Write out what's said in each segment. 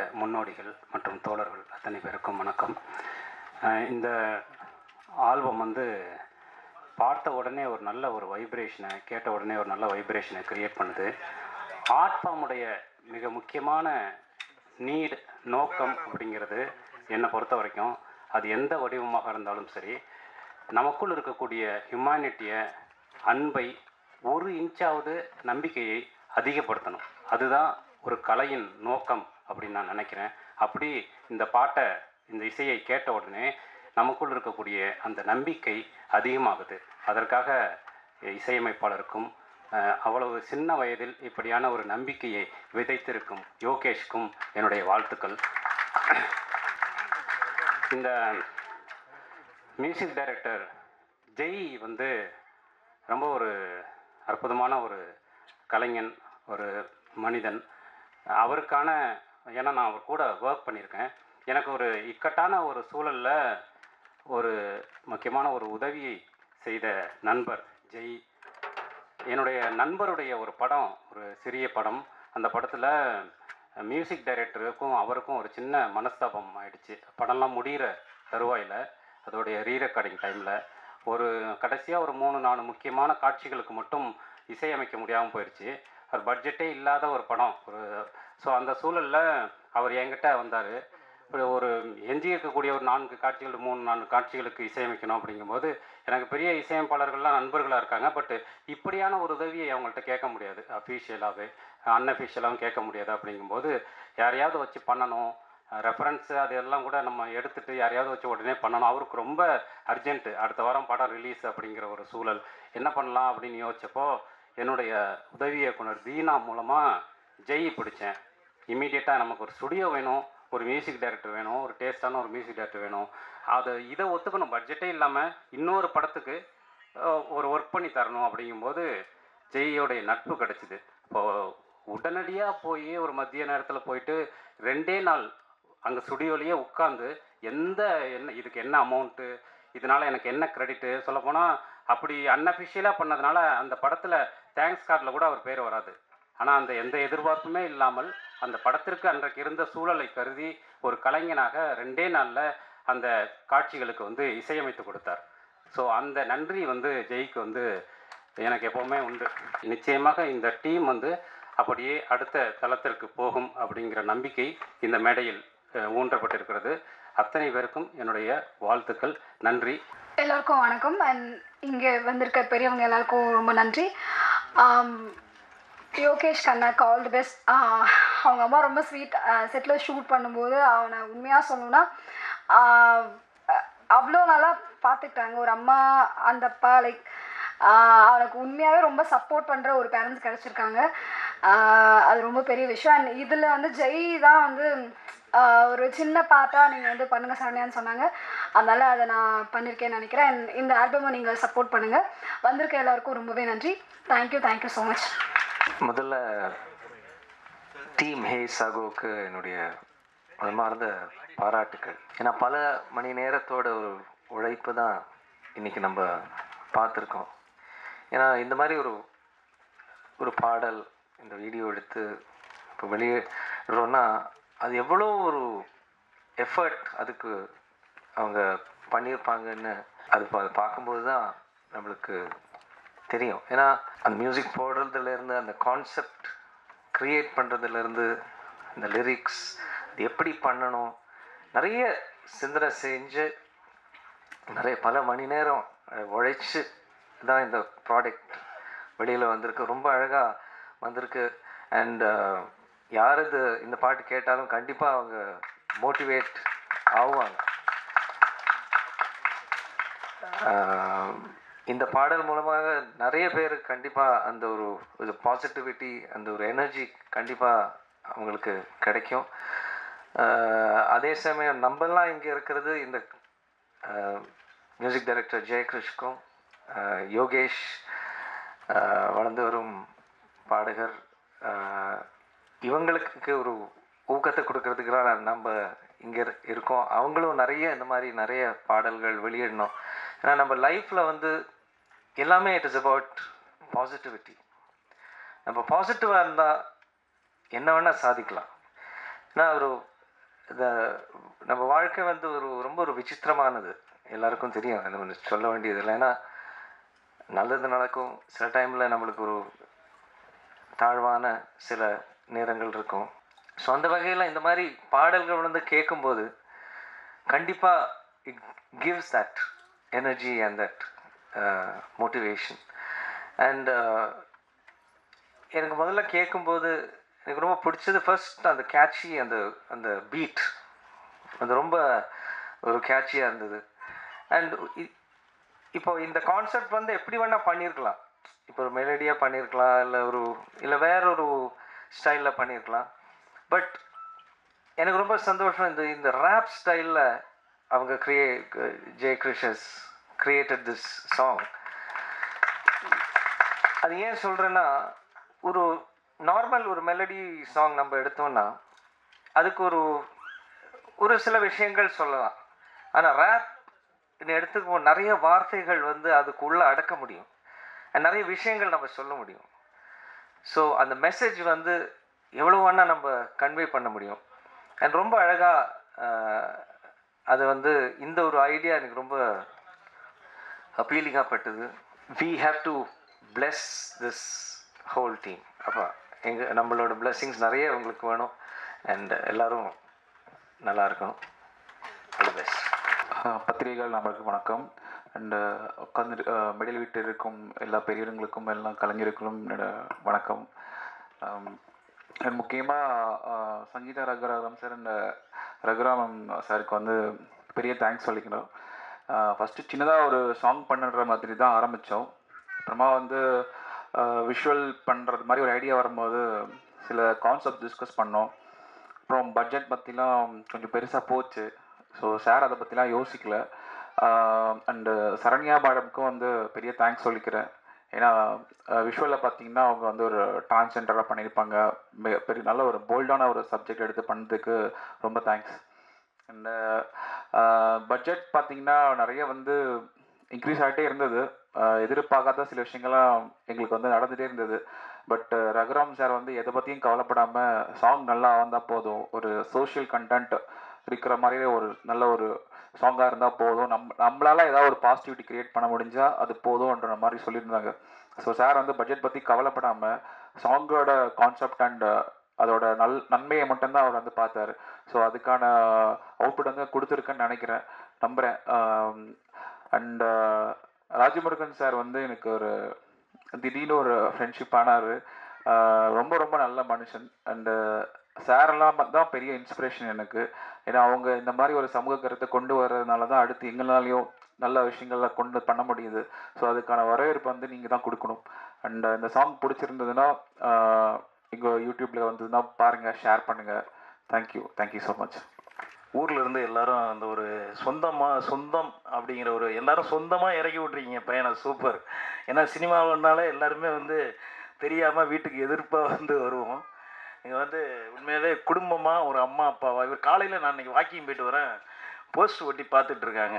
முன்னோடிகள் மற்றும் தோழர்கள் அத்தனை பேருக்கும் வணக்கம் அஹ் இந்த ஆல்பம் வந்து பார்த்த உடனே ஒரு நல்ல ஒரு வைப்ரேஷனை கேட்ட உடனே ஒரு நல்ல வைப்ரேஷனை கிரியேட் பண்ணுது ஆர்ட் ஃபார்முடைய மிக முக்கியமான நீட் நோக்கம் அப்படிங்கிறது என்னை பொறுத்த வரைக்கும் அது எந்த வடிவமாக இருந்தாலும் சரி நமக்குள் இருக்கக்கூடிய ஹியூமனிட்டியை அன்பை ஒரு இன்ச்சாவது நம்பிக்கையை அதிகப்படுத்தணும் அதுதான் ஒரு கலையின் நோக்கம் அப்படின்னு நான் நினைக்கிறேன் அப்படி இந்த பாட்டை இந்த இசையை கேட்ட உடனே நமக்குள் இருக்கக்கூடிய அந்த நம்பிக்கை அதிகமாகுது அதற்காக இசையமைப்பாளருக்கும் அஹ், அவ்வளவு சின்ன வயதில் இப்படியான ஒரு நம்பிக்கையை விதைத்திருக்கும் யோகேஷ்க்கும் என்னுடைய வாழ்த்துக்கள் இந்த மியூசிக் டைரக்டர் ஜெய் வந்து ரொம்ப ஒரு அற்புதமான ஒரு கலைஞன் ஒரு மனிதன் அவருக்கான ஏன்னா நான் அவர் கூட ஒர்க் பண்ணியிருக்கேன் எனக்கு ஒரு இக்கட்டான ஒரு சூழலில் ஒரு முக்கியமான ஒரு உதவியை செய்த நண்பர் ஜெய் என்னுடைய நண்பருடைய ஒரு படம் ஒரு சிறிய படம் அந்த படத்தில் மியூசிக் டைரக்டருக்கும் அவருக்கும் ஒரு சின்ன மனஸ்தாபம் ஆயிடுச்சு படம்லாம் முடிகிற தருவாயில் அதோடைய ரீ ரெக்கார்டிங் டைமில் ஒரு கடைசியாக ஒரு மூணு நாலு முக்கியமான காட்சிகளுக்கு மட்டும் இசையமைக்க முடியாமல் போயிடுச்சு ஒரு பட்ஜெட்டே இல்லாத ஒரு படம் ஒரு ஸோ அந்த சூழலில் அவர் என்கிட்ட வந்தார் இப்படி ஒரு எஞ்சி இருக்கக்கூடிய ஒரு நான்கு காட்சிகள் மூணு நான்கு காட்சிகளுக்கு இசையமைக்கணும் அப்படிங்கும்போது எனக்கு பெரிய இசையமைப்பாளர்கள்லாம் நண்பர்களாக இருக்காங்க பட் இப்படியான ஒரு உதவியை அவங்கள்ட்ட கேட்க முடியாது அஃபீஷியலாகவே அன்அஃபீஷியலாகவும் கேட்க முடியாது அப்படிங்கும்போது யாரையாவது வச்சு பண்ணணும் ரெஃபரன்ஸு அது எல்லாம் கூட நம்ம எடுத்துட்டு யாரையாவது வச்சு உடனே பண்ணணும் அவருக்கு ரொம்ப அர்ஜென்ட்டு அடுத்த வாரம் படம் ரிலீஸ் அப்படிங்கிற ஒரு சூழல் என்ன பண்ணலாம் அப்படின்னு யோசிச்சப்போ என்னுடைய உதவி இயக்குனர் தீனா மூலமாக ஜெய் பிடிச்சேன் இமீடியட்டாக நமக்கு ஒரு ஸ்டுடியோ வேணும் ஒரு மியூசிக் டைரக்டர் வேணும் ஒரு டேஸ்டான ஒரு மியூசிக் டைரக்டர் வேணும் அது இதை ஒத்துக்கணும் பட்ஜெட்டே இல்லாமல் இன்னொரு படத்துக்கு அஹ், ஒரு ஒர்க் பண்ணி தரணும் அப்படிங்கும்போது ஜெய்யோடைய நட்பு கிடச்சிது இப்போது உடனடியாக போய் ஒரு மதிய நேரத்தில் போயிட்டு ரெண்டே நாள் அங்கே ஸ்டுடியோலேயே உட்காந்து எந்த என்ன இதுக்கு என்ன அமௌண்ட்டு இதனால் எனக்கு என்ன கிரெடிட்டு சொல்லப்போனால் அப்படி அன்அஃபிஷியலாக பண்ணதுனால அந்த படத்தில் தேங்க்ஸ் கார்டில் கூட அவர் பேர் வராது ஆனால் அந்த எந்த எதிர்பார்ப்புமே இல்லாமல் அந்த படத்திற்கு அன்றைக்கு இருந்த சூழலை கருதி ஒரு கலைஞனாக ரெண்டே நாளில் அந்த காட்சிகளுக்கு வந்து இசையமைத்து கொடுத்தார் ஸோ அந்த நன்றி வந்து ஜெய்க்கு வந்து எனக்கு எப்போவுமே உண்டு நிச்சயமாக இந்த டீம் வந்து அப்படியே அடுத்த தளத்திற்கு போகும் அப்படிங்கிற நம்பிக்கை இந்த மேடையில் அஹ், ஊன்றப்பட்டிருக்கிறது அத்தனை பேருக்கும் என்னுடைய வாழ்த்துக்கள் நன்றி எல்லாருக்கும் வணக்கம் அண்ட் இங்கே வந்திருக்க பெரியவங்க எல்லாருக்கும் ரொம்ப நன்றி ஆம், யோகேஷ் கண்ணாக்கு ஆல் தி பெஸ்ட் அவங்க அம்மா ரொம்ப ஸ்வீட் செட்டில் ஷூட் பண்ணும்போது அவனை உண்மையாக சொல்லணும்னா அவ்வளோ நல்லா பார்த்துக்கிட்டாங்க ஒரு அம்மா அந்த அப்பா லைக் அவனுக்கு உண்மையாகவே ரொம்ப சப்போர்ட் பண்ணுற ஒரு பேரண்ட்ஸ் கிடச்சிருக்காங்க அது ரொம்ப பெரிய விஷயம் அண்ட் இதில் வந்து ஜெய் தான் வந்து ஆஹ் ஒரு சின்ன பாட்டாக நீங்கள் வந்து பண்ணுங்கள் சரண்யான்னு சொன்னாங்க அதனால் அதை நான் பண்ணியிருக்கேன்னு நினைக்கிறேன் And இந்த ஆல்பமை நீங்கள் சப்போர்ட் பண்ணுங்கள் வந்திருக்க எல்லாருக்கும் ரொம்பவே நன்றி தேங்க்யூ தேங்க்யூ ஸோ மச் முதல்ல டீம் ஹே சாகோவுக்கு என்னுடைய மனமார்ந்த பாராட்டுக்கள் ஏன்னா பல மணி நேரத்தோட ஒரு உழைப்பு தான் இன்னைக்கு நம்ம பார்த்துருக்கோம் ஏன்னா இந்த மாதிரி ஒரு ஒரு பாடல் இந்த வீடியோ எடுத்து இப்போ வெளியிடுறோன்னா அது எவ்வளோ ஒரு எஃபர்ட் அதுக்கு அவங்க பண்ணியிருப்பாங்கன்னு அது பா- பார்க்கும்போது தான் நம்மளுக்கு தெரியும் ஏன்னா அந்த மியூசிக் போடுறதுலேருந்து அந்த கான்செப்ட் க்ரியேட் பண்ணுறதுலேருந்து அந்த லிரிக்ஸ் அது எப்படி பண்ணணும் நிறைய சிந்தனை செஞ்சு நிறைய பல மணி நேரம் அஹ், உழைச்சு தான் இந்த ப்ராடக்ட் வெளியில் வந்திருக்கு ரொம்ப அழகாக வந்திருக்கு அண்ட் யார் இது இந்த பாட்டு கேட்டாலும் கண்டிப்பாக அவங்க மோட்டிவேட் ஆகுவாங்க ஆஹ் இந்த பாடல் மூலமாக நிறைய பேர் கண்டிப்பாக அந்த ஒரு ஒரு பாசிட்டிவிட்டி அந்த ஒரு எனர்ஜி கண்டிப்பாக அவங்களுக்கு கிடைக்கும் ஆஹ் அதே சமயம் நம்மெல்லாம் இங்கே இருக்கிறது இந்த மியூசிக் டைரக்டர் ஜெயகிருஷ்க்கும் ஆஹ் யோகேஷ் ஆஹ் வளர்ந்து வரும் பாடகர் ஆஹ் இவங்களுக்கு ஒரு ஊக்கத்தை கொடுக்கறதுக்குலாம் நம்ம இங்கே இருக்கோம் அவங்களும் நிறைய இந்த மாதிரி நிறைய பாடல்கள் வெளியிடணும் ஏன்னா நம்ம லைஃப்பில் வந்து எல்லாமே இட் இஸ் அபவுட் பாசிட்டிவிட்டி நம்ம பாசிட்டிவாக இருந்தால் என்ன வேணால் சாதிக்கலாம் ஏன்னா ஒரு இந்த நம்ம வாழ்க்கை வந்து ஒரு ரொம்ப ஒரு விசித்திரமானது எல்லாருக்கும் தெரியும் அது ஒன்று சொல்ல வேண்டியதில்லை ஏன்னா நல்லது நடக்கும் சில டைமில் நம்மளுக்கு ஒரு தாழ்வான சில நேரங்கள் இருக்கும் ஸோ அந்த வகையில் இந்த மாதிரி பாடல்கள் வந்து கேட்கும்போது கண்டிப்பாக it gives that energy and that motivation and எனக்கு முதல்ல கேட்கும்போது எனக்கு ரொம்ப பிடிச்சது ஃபர்ஸ்ட் அந்த கேட்சி அந்த அந்த பீட் அது ரொம்ப ஒரு கேட்சியாக இருந்தது அண்ட் இப்போ இந்த கான்செப்ட் வந்து எப்படி வேணால் பண்ணியிருக்கலாம் இப்போ ஒரு மெலடியாக பண்ணியிருக்கலாம் இல்லை ஒரு இல்லை வேற ஒரு ஸ்டைலில் பண்ணியிருக்கலாம் பட் எனக்கு ரொம்ப சந்தோஷம் இந்த இந்த ரேப் ஸ்டைலில் அவங்க கிரியே ஜெய கிருஷஸ் கிரியேட்டட் திஸ் சாங் அது ஏன் சொல்கிறேன்னா ஒரு நார்மல் ஒரு மெலடி சாங் நம்ம எடுத்தோம்னா அதுக்கு ஒரு ஒரு சில விஷயங்கள் சொல்லலாம் ஆனால் ரேப் எடுத்துக்குவோம் நிறைய வார்த்தைகள் வந்து அதுக்குள்ளே அடக்க முடியும் and நிறைய விஷயங்கள் நம்ம சொல்ல முடியும் ஸோ அந்த மெசேஜ் வந்து எவ்வளோ வேணால் நம்ம கன்வே பண்ண முடியும் அண்ட் ரொம்ப அழகாக அது வந்து இந்த ஒரு ஐடியா எனக்கு ரொம்ப அப்பீலிங்காக பட்டது we have to bless this whole team அப்போ எங்கள் நம்மளோட பிளெஸ்ஸிங்ஸ் நிறைய உங்களுக்கு வேணும் அண்ட் எல்லாரும் நல்லா இருக்கணும் ஆல் பெஸ்ட் பத்திரிகைகள் நம்மளுக்கு வணக்கம் அண்டு உட்காந்து மெடல் வீட்டு இருக்கும் எல்லா பெரியவங்களுக்கும் எல்லா கலைஞர்களுக்கும் என்னோட வணக்கம் அண்ட் முக்கியமாக சங்கீதா ரகுராம் சார் அண்ட் ரகுராமன் சாருக்கு வந்து பெரிய தேங்க்ஸ் சொல்லிக்கணும் ஃபஸ்ட்டு சின்னதாக ஒரு சாங் பண்ணுற மாதிரி தான் ஆரம்பித்தோம் அப்புறமா வந்து விஷுவல் பண்ணுறது மாதிரி ஒரு ஐடியா வரும்போது சில கான்செப்ட் டிஸ்கஸ் பண்ணோம் அப்புறம் பட்ஜெட் பற்றிலாம் கொஞ்சம் பெருசாக போச்சு ஸோ சார் அதை பற்றிலாம் யோசிக்கல அண்டு சரண்யா மேடம்க்கும் வந்து பெரிய தேங்க்ஸ் சொல்லிக்கிறேன் ஏன்னா விஷுவலில் பார்த்தீங்கன்னா அவங்க வந்து ஒரு டிரான்ஸ்ஜெண்டராக பண்ணியிருப்பாங்க பெ- பெரிய நல்ல ஒரு போல்டான ஒரு சப்ஜெக்ட் எடுத்து பண்ணதுக்கு ரொம்ப தேங்க்ஸ் அண்டு பட்ஜெட் பார்த்தீங்கன்னா நிறைய வந்து இன்க்ரீஸ் ஆகிட்டே இருந்தது ஆஹ் எதிர்பார்க்காத சில விஷயங்கள்லாம் எங்களுக்கு வந்து நடந்துகிட்டே இருந்தது பட் ரகுராம் சார் வந்து எதை பற்றியும் கவலைப்படாமல் சாங் நல்லா வந்தால் போதும் ஒரு சோஷியல் கண்டென்ட் இருக்கிற மாதிரியே ஒரு நல்ல ஒரு சாங்காக இருந்தால் போதும் நம் நம்மளால ஏதாவது ஒரு பாசிட்டிவிட்டி கிரியேட் பண்ண முடிஞ்சால் அது போதும்ன்ற மாதிரி சொல்லியிருந்தாங்க ஸோ சார் வந்து பட்ஜெட் பற்றி கவலைப்படாமல் சாங்கோட கான்செப்ட் அண்ட் அதோட நல் நன்மையை மட்டும்தான் அவர் வந்து பார்த்தாரு ஸோ அதுக்கான அவுட்புட் வந்து கொடுத்துருக்குன்னு நினைக்கிறேன் நம்புகிறேன் அண்ட் ராஜமுருகன் சார் வந்து எனக்கு ஒரு திடீர்னு ஒரு ஃப்ரெண்ட்ஷிப் ஆனார் ரொம்ப ரொம்ப நல்ல மனுஷன் அண்டு சாரெல்லாம் தான் பெரிய இன்ஸ்பிரேஷன் எனக்கு ஏன்னா அவங்க இந்த மாதிரி ஒரு சமூக கருத்தை கொண்டு வர்றதுனால தான் அடுத்து எங்களாலையும் நல்ல விஷயங்கள கொண்டு பண்ண முடியுது ஸோ அதுக்கான வரவேற்பு வந்து நீங்கள் தான் கொடுக்கணும் அண்ட் இந்த சாங் பிடிச்சிருந்ததுன்னா எங்கள் யூடியூப்பில் வந்ததுன்னா பாருங்கள் ஷேர் பண்ணுங்கள் தேங்க்யூ தேங்க்யூ ஸோ மச் ஊர்ல இருந்து எல்லாரும் அந்த ஒரு சொந்தமா சொந்தம் அப்படிங்கிற ஒரு எல்லாரும் சொந்தமா இறக்கி விட்றீங்க பையனை சூப்பர் ஏன்னா சினிமாவுனால எல்லாருமே வந்து தெரியாம வீட்டுக்கு எதிர்ப்பாக வந்து வருவோம் இங்கே வந்து உண்மையிலே குடும்பமா ஒரு அம்மா அப்பாவா இவர் காலையில நான் இன்னைக்கு வாக்கிங் போயிட்டு வரேன் போஸ்ட் ஒட்டி பார்த்துட்டு இருக்காங்க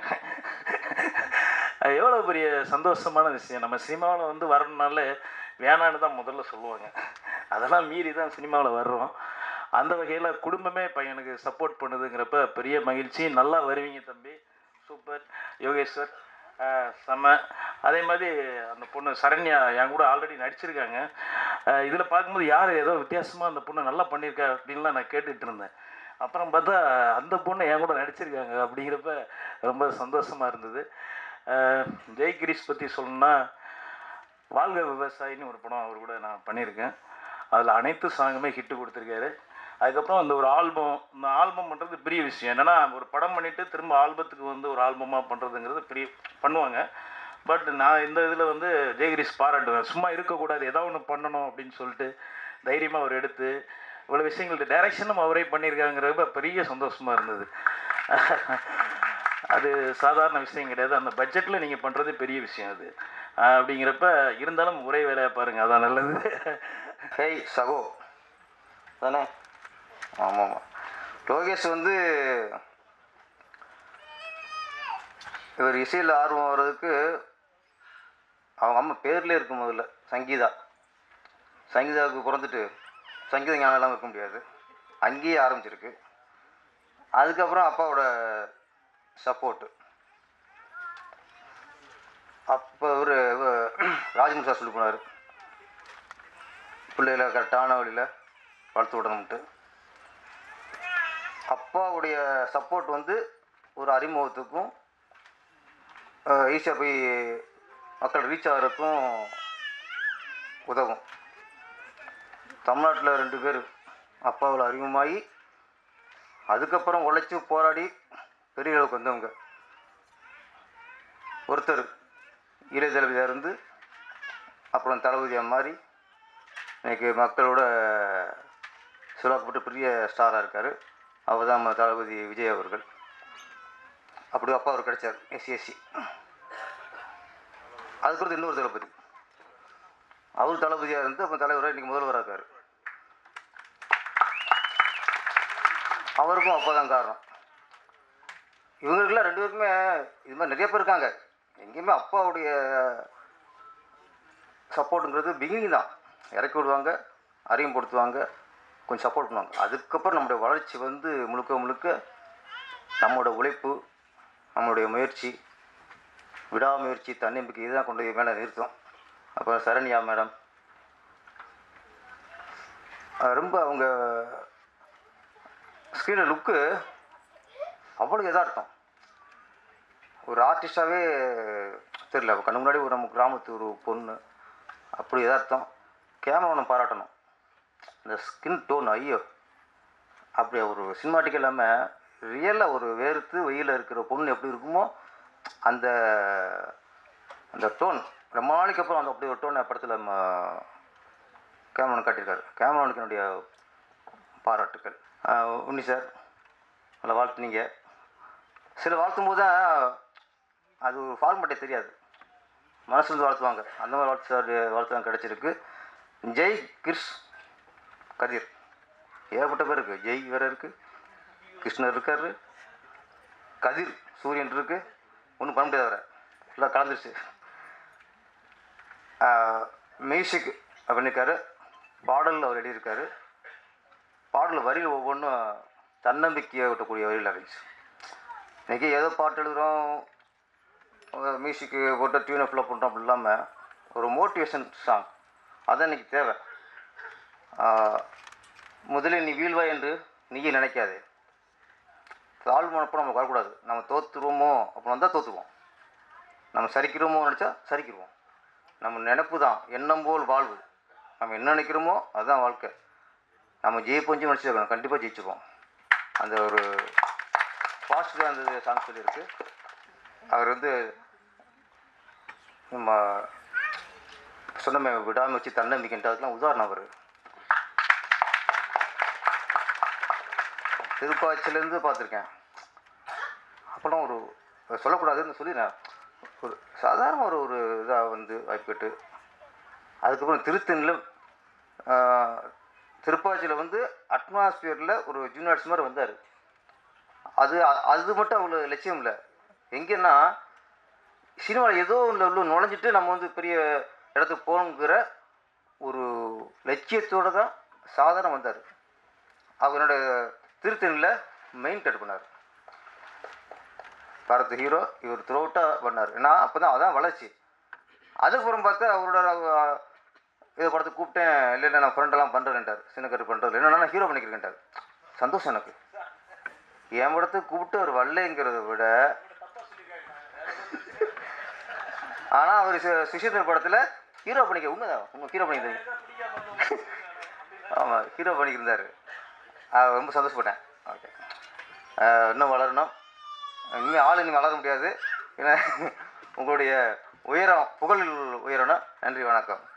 அது எவ்வளோ பெரிய சந்தோஷமான விஷயம் நம்ம சினிமாவில் வந்து வரணுனால வேணான்னு தான் முதல்ல சொல்லுவாங்க அதெல்லாம் மீறி தான் சினிமாவில் வர்றோம் அந்த வகையில் குடும்பமே பையனுக்கு சப்போர்ட் பண்ணுதுங்கிறப்ப பெரிய மகிழ்ச்சி நல்லா வருவீங்க தம்பி சூப்பர் யோகேஸ்வர் ஆஹ் செம அதே மாதிரி அந்த பொண்ணு சரண்யா என் கூட ஆல்ரெடி நடிச்சிருக்காங்க இதில் பார்க்கும்போது யார் ஏதோ வித்தியாசமாக அந்த பொண்ணு நல்லா பண்ணியிருக்கா அப்படின்லாம் நான் கேட்டுட்டு இருந்தேன் அப்புறம் பார்த்தா அந்த பொண்ணு என் கூட நடிச்சிருக்காங்க அப்படிங்கிறப்ப ரொம்ப சந்தோஷமாக இருந்தது ஆஹ் ஜெய் கிரீஷ் பற்றி சொல்லணும்னா வாழ்க விவசாயின்னு ஒரு படம் அவர் கூட நான் பண்ணியிருக்கேன் அதில் அனைத்து சாங்குமே ஹிட்டு கொடுத்துருக்காரு அதுக்கப்புறம் அந்த ஒரு ஆல்பம் இந்த ஆல்பம் பண்ணுறது பெரிய விஷயம் என்னென்னா ஒரு படம் பண்ணிவிட்டு திரும்ப ஆல்பத்துக்கு வந்து ஒரு ஆல்பமாக பண்ணுறதுங்கிறது பெரிய பண்ணுவாங்க பட் நான் இந்த இதில் வந்து ஜெயகிரிஷ் பாராட்டுவேன் சும்மா இருக்கக்கூடாது ஏதாவது ஒன்று பண்ணணும் அப்படின்னு சொல்லிட்டு தைரியமாக அவர் எடுத்து இவ்வளோ விஷயங்கள் டைரக்ஷனும் அவரே பண்ணியிருக்காங்கிறப்ப பெரிய சந்தோஷமாக இருந்தது அது சாதாரண விஷயம் கிடையாது அந்த பட்ஜெட்டில் நீங்கள் பண்ணுறது பெரிய விஷயம் அது ஆஹ் அப்படிங்கிறப்ப இருந்தாலும் ஒரே வேலையை பாருங்கள் அதான் நல்லது ஹேய் சகோ தானே ஆமாம் ஆமாம் லோகேஷ் வந்து இவர் இசையில் ஆர்வம் வர்றதுக்கு அவங்க அம்மா பேர்லேயே இருக்கும் முதல்ல சங்கீதா சங்கீதாவுக்கு பிறந்துட்டு சங்கீத ஞானம் இல்லாமல் இருக்க முடியாது அங்கேயே ஆரம்பிச்சிருக்கு அதுக்கப்புறம் அப்பாவோட சப்போர்ட்டு அப்போ ஒரு ராஜமுன் சார் சொல்லி போனார் பிள்ளைகளை கரெக்டான வழியில் வளர்த்து விடணும்ட்டு அப்பாவுடைய சப்போர்ட் வந்து ஒரு அறிமுகத்துக்கும் ஈஸியாக போய் மக்கள் ரீச் ஆகிறதுக்கும் உதவும் தமிழ்நாட்டில் ரெண்டு பேர் அப்பாவில் அறிமுகமாகி அதுக்கப்புறம் உழைச்சி போராடி பெரிய அளவுக்கு வந்தவங்க ஒருத்தர் இளைய தளபதியாக இருந்து அப்புறம் தளபதியாக மாறி இன்னைக்கு மக்களோட சிறக்கப்பட்டு பெரிய ஸ்டாராக இருக்கார் அவர் தான் நம்ம தளபதி விஜய் அவர்கள் அப்படி அப்பா அவர் கிடைச்சார் எஸ்சிஎஸ்சி அதுக்கடுத்து இன்னொரு தளபதி அவர் தளபதியாக இருந்து அப்புறம் தலைவராக இன்றைக்கி முதல்வராக இருக்கார் அவருக்கும் அப்பா தான் காரணம் இவங்களுக்கெல்லாம் ரெண்டு பேருக்குமே இது மாதிரி நிறைய பேர் இருக்காங்க எங்கேயுமே அப்பாவுடைய சப்போர்ட்டுங்கிறது பிகினிங் தான் இறக்கி விடுவாங்க அறிமுகப்படுத்துவாங்க கொஞ்சம் சப்போர்ட் பண்ணுவாங்க அதுக்கப்புறம் நம்முடைய வளர்ச்சி வந்து முழுக்க முழுக்க நம்மளோட உழைப்பு நம்மளுடைய முயற்சி விடாமுயற்சி தன்னம்பிக்கை இதுதான் கொண்டு போய் மேலே நிறுத்தும் அப்புறம் சரண்யா மேடம் அஹ் ரொம்ப அவங்க ஸ்க்ரீனில் லுக்கு அவ்வளோ யதார்த்தம் ஒரு ஆர்டிஸ்டாகவே தெரியல கண்ணு முன்னாடி ஒரு நம்ம கிராமத்து ஒரு பொண்ணு அப்படி யதார்த்தம் கேமராவை பாராட்டணும் இந்த ஸ்கின் டோன் ஐயோ அப்படி ஒரு சினிமாட்டிக் இல்லாமல் ரியலாக ஒரு வேர்த்து வெயிலில் இருக்கிற பொண்ணு எப்படி இருக்குமோ அந்த அந்த டோன் ரொம்ப நாளைக்கு அப்புறம் அந்த அப்படி ஒரு டோன் படத்தில் நம்ம கேமரான் காட்டியிருக்காரு கேமரானுக்கு என்னுடைய பாராட்டுக்கள் ஆஹ் உன்னி சார் நல்லா வாழ்த்துனீங்க சில வாழ்த்தும் போது தான் அது ஒரு ஃபார்மேட்டே தெரியாது மனசுலேருந்து வாழ்த்துவாங்க அந்த மாதிரி வாழ்த்து சார் வாழ்த்து தான் கிடச்சிருக்கு ஜெய் கிருஷ் கதிர் ஏகப்பட்ட பேர் இருக்குது ஜெய் வேறு இருக்குது கிருஷ்ணர் இருக்காரு கதிர் சூரியன் இருக்கு ஒன்றும் பண்ண முடியாது அவரை ஃபுல்லாக கலந்துருச்சு மியூசிக் பண்ணியிருக்காரு பாடல் அவர் எழுதியிருக்காரு பாடல் வரிகள் ஒவ்வொன்றும் தன்னம்பிக்கையை விட்டக்கூடிய வரிகள் இருந்துச்சு இன்றைக்கி ஏதோ பாட்டு எழுதுகிறோம் மியூசிக்கு போட்டு டியூனை ஃபுல்லாக பண்ணுறோம் அப்படி இல்லாமல் ஒரு மோட்டிவேஷன் சாங் அதான் இன்றைக்கி தேவை ஆஹ், முதலில் நீ வீழ்வாய் என்று நீயே நினைக்காதே தாழ்வு மனப்போ நமக்கு வரக்கூடாது நம்ம தோற்றுருவோமோ அப்போ வந்தால் தோற்றுருவோம் நம்ம சரிக்கிறோமோ நினச்சா சரிக்கிருவோம் நம்ம நினைப்பு தான் எண்ணம் போல் வாழ்வு நம்ம என்ன நினைக்கிறோமோ அதுதான் வாழ்க்கை நம்ம ஜெயிப்போஞ்சு நினச்சிருக்கணும் கண்டிப்பாக ஜெயிச்சிருவோம் அந்த ஒரு பாசிட்டிவாக அந்த சாங் சொல்லியிருக்கு அவர் வந்து நம்ம சொன்னமே விடாமுயற்சி தன்னம்பிக்கைன்றதுக்கெலாம் உதாரணம் அவர் திருப்பாச்சிலேருந்து பார்த்துருக்கேன் அப்போலாம் ஒரு சொல்லக்கூடாதுன்னு சொல்லி நான் ஒரு சாதாரண ஒரு ஒரு இதாக வந்து வாய்ப்பு கேட்டு அதுக்கப்புறம் திருத்தணியில் திருப்பாச்சியில் வந்து அட்மாஸ்பியரில் ஒரு ஜூனியர்ஸ் மாதிரி வந்தார் அது அது மட்டும் அவ்வளோ லட்சியம் இல்லை எங்கன்னா சினிமாவில் ஏதோ ஒன்று உள்ள நுழைஞ்சிட்டு நம்ம வந்து பெரிய இடத்துக்கு போகணுங்கிற ஒரு லட்சியத்தோடு தான் சாதாரண வந்தார் அவரோட திருத்தணியில் மெயின் கட் பண்ணார் பரத் ஹீரோ இவர் த்ரோட்டாக பண்ணார் ஏன்னா அப்போ தான் அதான் வளர்ச்சி அதுக்கப்புறம் பார்த்தா அவரோட அஹ், இதை படத்துக்கு கூப்பிட்டேன் இல்லை இல்லை நான் ஃப்ரெண்டெல்லாம் பண்ணுறேன்ட்டார் சின்ன கட்டு பண்ணுறது என்னன்னா நான் ஹீரோ பண்ணிக்கிறேன்ட்டார் சந்தோஷம் எனக்கு என் படத்துக்கு கூப்பிட்டு அவர் வரலைங்கிறத விட ஆனால் அவர் சுஷிதர் படத்தில் ஹீரோ பண்ணிக்க உண்மைதான் உண்மை ஹீரோ பண்ணிக்கிறது ஆமாம் ஹீரோ பண்ணிக்கிருந்தார் அது ரொம்ப சந்தோஷப்பட்டேன் ஓகே இன்னும் வளரணும் இனிமேல் ஆள் இனிமேல் வளர முடியாது ஏன்னா உங்களுடைய உயரம் புகழ் உயரணும் நன்றி வணக்கம்